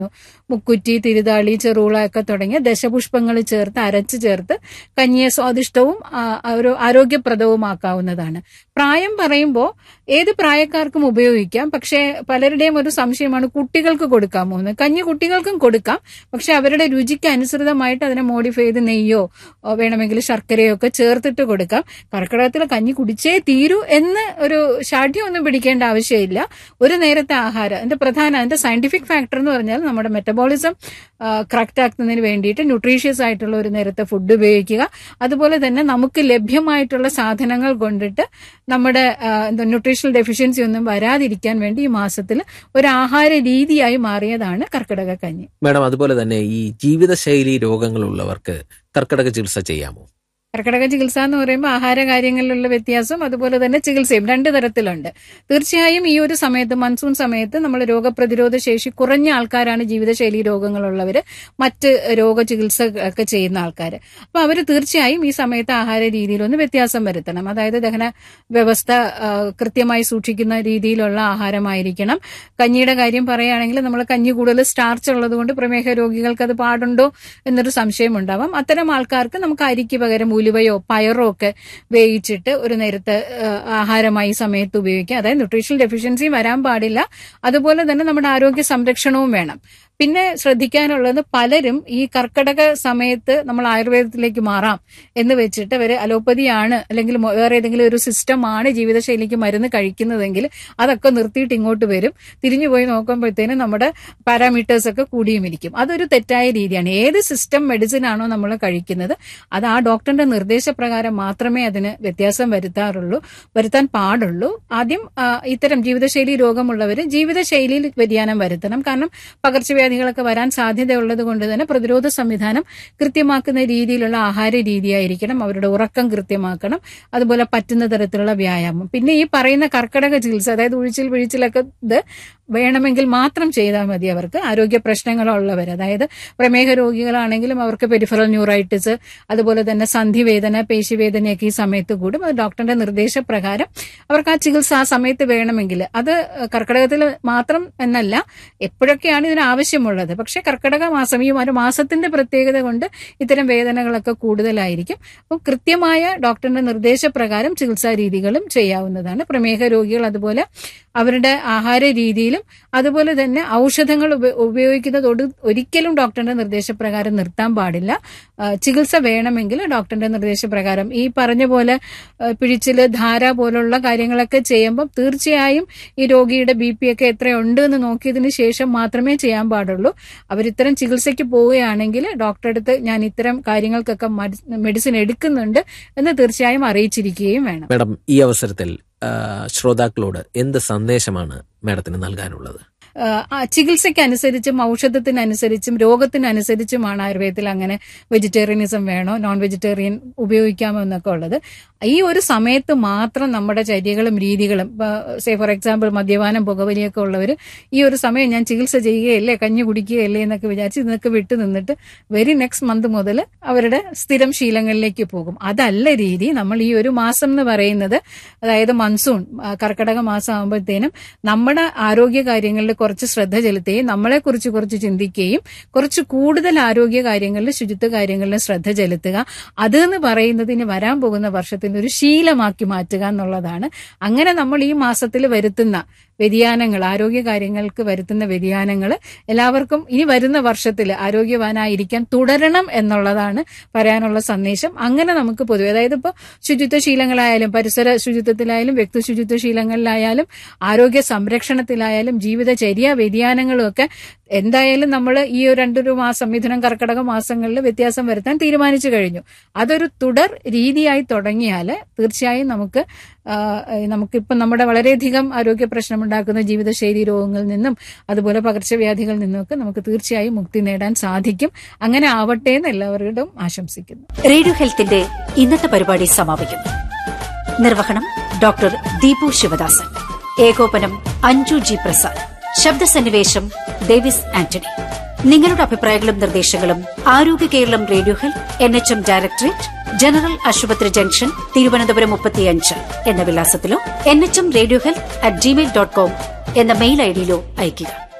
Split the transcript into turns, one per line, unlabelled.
മുക്കുറ്റി തിരുതാളി ചെറുള ഒക്കെ തുടങ്ങിയ ദശപുഷ്പങ്ങൾ ചേർത്ത് അരച്ച് ചേർത്ത് കഞ്ഞിയെ സ്വാദിഷ്ടവും ആ, ഒരു ആരോഗ്യപ്രദവുമാക്കാവുന്നതാണ് പ്രായം പറയുമ്പോൾ ഏത് പ്രായക്കാർക്കും ഉപയോഗിക്കാം പക്ഷേ പലരുടെയും ഒരു സംശയമാണ് കുട്ടികൾക്ക് കൊടുക്കാമോ എന്ന് കഞ്ഞി കുട്ടികൾക്കും കൊടുക്കാം പക്ഷെ അവരുടെ രുചിക്ക് അനുസൃതമായിട്ട് അതിനെ മോഡിഫൈ ചെയ്ത് നെയ്യോ ഓ, വേണമെങ്കിൽ ശർക്കരയോ ഒക്കെ ചേർത്തിട്ട് കൊടുക്കാം കർക്കിടകത്തിൽ കഞ്ഞി കുടിച്ചേ തീരൂ എന്ന് ഒരു ഷാഠ്യം ഒന്നും പിടിക്കേണ്ട ആവശ്യമില്ല ഒരു നേരത്തെ ആഹാരം അതിന്റെ പ്രധാന അതിന്റെ സയന്റിഫിക് ഫാക്ടർ എന്ന് പറഞ്ഞാൽ നമ്മുടെ മെറ്റബോളിസം കറക്റ്റ് ആക്കുന്നതിന് വേണ്ടിയിട്ട് ന്യൂട്രീഷ്യസ് ആയിട്ടുള്ള ഒരു നേരത്തെ ഫുഡ് ഉപയോഗിക്കുക അതുപോലെ തന്നെ നമുക്ക് ലഭ്യമായിട്ടുള്ള സാധനങ്ങൾ കൊണ്ടിട്ട് നമ്മുടെ ആ, എന്താ ന്യൂട്രീഷണൽ ഡെഫിഷ്യൻസി ഒന്നും വരാതിരിക്കാൻ വേണ്ടി ഈ മാസത്തിൽ ഒരു ആഹാര രീതിയായി മാറിയതാണ് കർക്കിടക കഞ്ഞി
മാഡം അതുപോലെ തന്നെ ഈ ജീവിതശൈലി രോഗങ്ങളുള്ളവർക്ക് കർക്കിടക ചികിത്സ ചെയ്യാമോ
കർക്കിടക ചികിത്സ എന്ന് പറയുമ്പോൾ ആഹാര കാര്യങ്ങളിലുള്ള വ്യത്യാസം അതുപോലെ തന്നെ ചികിത്സയും രണ്ട് തരത്തിലുണ്ട് തീർച്ചയായും ഈ ഒരു സമയത്ത് മൺസൂൺ സമയത്ത് നമ്മൾ രോഗപ്രതിരോധ ശേഷി കുറഞ്ഞ ആൾക്കാരാണ് ജീവിതശൈലി രോഗങ്ങളുള്ളവർ മറ്റ് രോഗ ചികിത്സ ഒക്കെ ചെയ്യുന്ന ആൾക്കാർ അപ്പൊ അവർ തീർച്ചയായും ഈ സമയത്ത് ആഹാര രീതിയിലൊന്ന് വ്യത്യാസം വരുത്തണം അതായത് ദഹന വ്യവസ്ഥ ആ, കൃത്യമായി സൂക്ഷിക്കുന്ന രീതിയിലുള്ള ആഹാരമായിരിക്കണം കഞ്ഞിയുടെ കാര്യം പറയുകയാണെങ്കിൽ നമ്മൾ കഞ്ഞി കൂടുതൽ സ്റ്റാർച്ച് ഉള്ളത് കൊണ്ട് പ്രമേഹ രോഗികൾക്ക് അത് പാടുണ്ടോ എന്നൊരു സംശയം ഉണ്ടാവാം അത്തരം ആൾക്കാർക്ക് നമുക്ക് അരിക്ക് പകരം ഉലുവയോ പയറോ ഒക്കെ വേവിച്ചിട്ട് ഒരു നേരത്തെ ആ, ആഹാരമായി ഈ സമയത്ത് ഉപയോഗിക്കാം അതായത് ന്യൂട്രീഷണൽ ഡെഫിഷ്യൻസി വരാൻ പാടില്ല അതുപോലെ തന്നെ നമ്മുടെ ആരോഗ്യ സംരക്ഷണവും വേണം പിന്നെ ശ്രദ്ധിക്കാനുള്ളത് പലരും ഈ കർക്കടക സമയത്ത് നമ്മൾ ആയുർവേദത്തിലേക്ക് മാറാം എന്ന് വെച്ചിട്ട് അവർ അലോപ്പതിയാണ് അല്ലെങ്കിൽ മൊ- വേറെ ഏതെങ്കിലും ഒരു സിസ്റ്റമാണ് ജീവിതശൈലിക്ക് മരുന്ന് കഴിക്കുന്നതെങ്കിൽ അതൊക്കെ നിർത്തിയിട്ട് ഇങ്ങോട്ട് വരും തിരിഞ്ഞു പോയി നോക്കുമ്പോഴത്തേനും നമ്മുടെ പാരാമീറ്റേഴ്സ് ഒക്കെ കൂടിയും ഇരിക്കും അതൊരു തെറ്റായ രീതിയാണ് ഏത് സിസ്റ്റം മെഡിസിൻ ആണോ നമ്മൾ കഴിക്കുന്നത് അത് ആ ഡോക്ടറിന്റെ നിർദ്ദേശപ്രകാരം മാത്രമേ അതിന് വ്യത്യാസം വരുത്താറുള്ളൂ വരുത്താൻ പാടുള്ളൂ ആദ്യം ആ, ഇത്തരം ജീവിതശൈലി രോഗമുള്ളവർ ജീവിതശൈലിയിൽ വ്യതിയാനം വരുത്തണം കാരണം പകർച്ചവ്യാധികളൊക്കെ വരാൻ സാധ്യതയുള്ളത് കൊണ്ട് തന്നെ പ്രതിരോധ സംവിധാനം കൃത്യമാക്കുന്ന രീതിയിലുള്ള ആഹാര രീതിയായിരിക്കണം അവരുടെ ഉറക്കം കൃത്യമാക്കണം അതുപോലെ പറ്റുന്ന തരത്തിലുള്ള വ്യായാമം പിന്നെ ഈ പറയുന്ന കർക്കിടക ചികിത്സ അതായത് ഉഴിച്ചിൽ പിഴിച്ചിലൊക്കെ ഇത് വേണമെങ്കിൽ മാത്രം ചെയ്താൽ മതി അവർക്ക് ആരോഗ്യ പ്രശ്നങ്ങളുള്ളവർ അതായത് പ്രമേഹ രോഗികളാണെങ്കിലും അവർക്ക് പെരിഫറൽ ന്യൂറൈറ്റിസ് അതുപോലെ തന്നെ സന്ധിവേദന പേശിവേദനയൊക്കെ ഈ സമയത്ത് കൂടും അത് ഡോക്ടറുടെ നിർദ്ദേശപ്രകാരം അവർക്ക് ആ ചികിത്സ ആ സമയത്ത് വേണമെങ്കിൽ അത് കർക്കിടകത്തിൽ മാത്രം എന്നല്ല എപ്പോഴൊക്കെയാണ് ഇതിന് ആവശ്യമുള്ളത് പക്ഷെ കർക്കിടക മാസം ഈ ഒരു മാസത്തിന്റെ പ്രത്യേകത കൊണ്ട് ഇത്തരം വേദനകളൊക്കെ കൂടുതലായിരിക്കും അപ്പം കൃത്യമായ ഡോക്ടറിന്റെ നിർദ്ദേശപ്രകാരം ചികിത്സാ രീതികളും ചെയ്യാവുന്നതാണ് പ്രമേഹ രോഗികൾ അതുപോലെ അവരുടെ ആഹാര രീതിയിലും അതുപോലെ തന്നെ ഔഷധങ്ങൾ ഉപ- ഉപയോഗിക്കുന്നത് ഒടു- ഒരിക്കലും ഡോക്ടറിന്റെ നിർദ്ദേശപ്രകാരം നിർത്താൻ പാടില്ല ആ, ചികിത്സ വേണമെങ്കിൽ ഡോക്ടറിന്റെ നിർദ്ദേശപ്രകാരം ഈ പറഞ്ഞ പോലെ ആ, പിഴിച്ചില് ധാര പോലുള്ള കാര്യങ്ങളൊക്കെ ചെയ്യുമ്പോൾ തീർച്ചയായും ഈ രോഗിയുടെ ബി പി ഒക്കെ എത്രയുണ്ട് എന്ന് നോക്കിയതിന് ശേഷം മാത്രമേ ചെയ്യാൻ പാടുള്ളൂ അവരിത്തരം ചികിത്സയ്ക്ക് പോവുകയാണെങ്കിൽ ഡോക്ടറെ അടുത്ത് ഞാൻ ഇത്തരം കാര്യങ്ങൾക്കൊക്കെ മെഡിസിൻ എടുക്കുന്നുണ്ട് എന്ന് തീർച്ചയായും അറിയിച്ചിരിക്കുകയും വേണം
മാഡം ഈ അവസരത്തിൽ ആ, ശ്രോതാക്കളോട് എന്ത് സന്ദേശമാണ് മാഡത്തിന് നൽകാനുള്ളത്
ആ, ആ, ചികിത്സയ്ക്കനുസരിച്ചും ഔഷധത്തിനനുസരിച്ചും രോഗത്തിനനുസരിച്ചുമാണ് ആയുർവേദത്തിൽ അങ്ങനെ വെജിറ്റേറിയനിസം വേണോ നോൺ വെജിറ്റേറിയൻ ഉപയോഗിക്കാമോ എന്നൊക്കെ ഉള്ളത് ഈ ഒരു സമയത്ത് മാത്രം നമ്മുടെ ചര്യകളും രീതികളും സേ ഫോർ എക്സാമ്പിൾ മദ്യപാനം പുകവലിയൊക്കെ ഉള്ളവർ ഈ ഒരു സമയം ഞാൻ ചികിത്സ ചെയ്യുകയല്ലേ കഞ്ഞി കുടിക്കുകയല്ലേ എന്നൊക്കെ വിചാരിച്ച് ഇതൊക്കെ വിട്ടു നിന്നിട്ട് വെരി നെക്സ്റ്റ് മന്ത് മുതൽ അവരുടെ സ്ഥിരം ശീലങ്ങളിലേക്ക് പോകും അതല്ല രീതി നമ്മൾ ഈ ഒരു മാസം എന്ന് പറയുന്നത് അതായത് മൺസൂൺ ആ, കർക്കിടക മാസം ആകുമ്പോഴത്തേനും നമ്മുടെ ആരോഗ്യ കാര്യങ്ങളിൽ കുറച്ച് ശ്രദ്ധ ചെലുത്തുകയും നമ്മളെ കുറിച്ച് കുറച്ച് ചിന്തിക്കുകയും കുറച്ച് കൂടുതൽ ആരോഗ്യ കാര്യങ്ങളിൽ ശുചിത്വ കാര്യങ്ങളിൽ ശ്രദ്ധ ചെലുത്തുക അത് എന്ന് പറയുന്നത് ഇനി വരാൻ പോകുന്ന വർഷത്തിന്റെ ഒരു ശീലമാക്കി മാറ്റുക എന്നുള്ളതാണ് അങ്ങനെ നമ്മൾ ഈ മാസത്തിൽ വരുത്തുന്ന വ്യതിയാനങ്ങൾ ആരോഗ്യ കാര്യങ്ങൾക്ക് വരുത്തുന്ന വ്യതിയാനങ്ങൾ എല്ലാവർക്കും ഇനി വരുന്ന വർഷത്തിൽ ആരോഗ്യവാനായിരിക്കാൻ തുടരണം എന്നുള്ളതാണ് പറയാനുള്ള സന്ദേശം അങ്ങനെ നമുക്ക് പൊതുവെ അതായത് ഇപ്പോൾ ശുചിത്വ ശീലങ്ങളായാലും പരിസര ശുചിത്വത്തിലായാലും വ്യക്തി ശുചിത്വ ശീലങ്ങളിലായാലും ആരോഗ്യ സംരക്ഷണത്തിലായാലും ജീവിതചര്യ വ്യതിയാനങ്ങളും ഒക്കെ എന്തായാലും നമ്മൾ ഈ ഒരു രണ്ടൊരു മാസം മിഥുനം കർക്കിടക മാസങ്ങളിൽ വ്യത്യാസം വരുത്താൻ തീരുമാനിച്ചു കഴിഞ്ഞു അതൊരു തുടർ രീതിയായി തുടങ്ങിയാൽ തീർച്ചയായും നമുക്ക് ആ, നമുക്കിപ്പം നമ്മുടെ വളരെയധികം ആരോഗ്യ പ്രശ്നമുണ്ടാക്കുന്ന ജീവിതശൈലി രോഗങ്ങളിൽ നിന്നും അതുപോലെ പകർച്ചവ്യാധികളിൽ നിന്നുമൊക്കെ നമുക്ക് തീർച്ചയായും മുക്തി നേടാൻ സാധിക്കും അങ്ങനെ ആവട്ടെ എന്ന് എല്ലാവരോടും ആശംസിക്കുന്നു
റേഡിയോ ഹെൽത്തിന്റെ ഇന്നത്തെ പരിപാടി സമാപിക്കുന്നു നിർവഹണം ഡോക്ടർ ദീപു ശിവദാസൻ ഏകോപനം അഞ്ജു ജി പ്രസാദ് ശബ്ദസന്നിവേശം ഡേവിസ് ആന്റണി നിങ്ങളുടെ അഭിപ്രായങ്ങളും നിർദ്ദേശങ്ങളും Arogya Keralam radio health N H M directorate general ആശുപത്രി ജംഗ്ഷൻ തിരുവനന്തപുരം മുപ്പത്തിയഞ്ച് എന്ന വിലാസത്തിലോ N H M radio health at Gmail dot com എന്ന മെയിൽ ഐഡിയിലോ അയയ്ക്കുക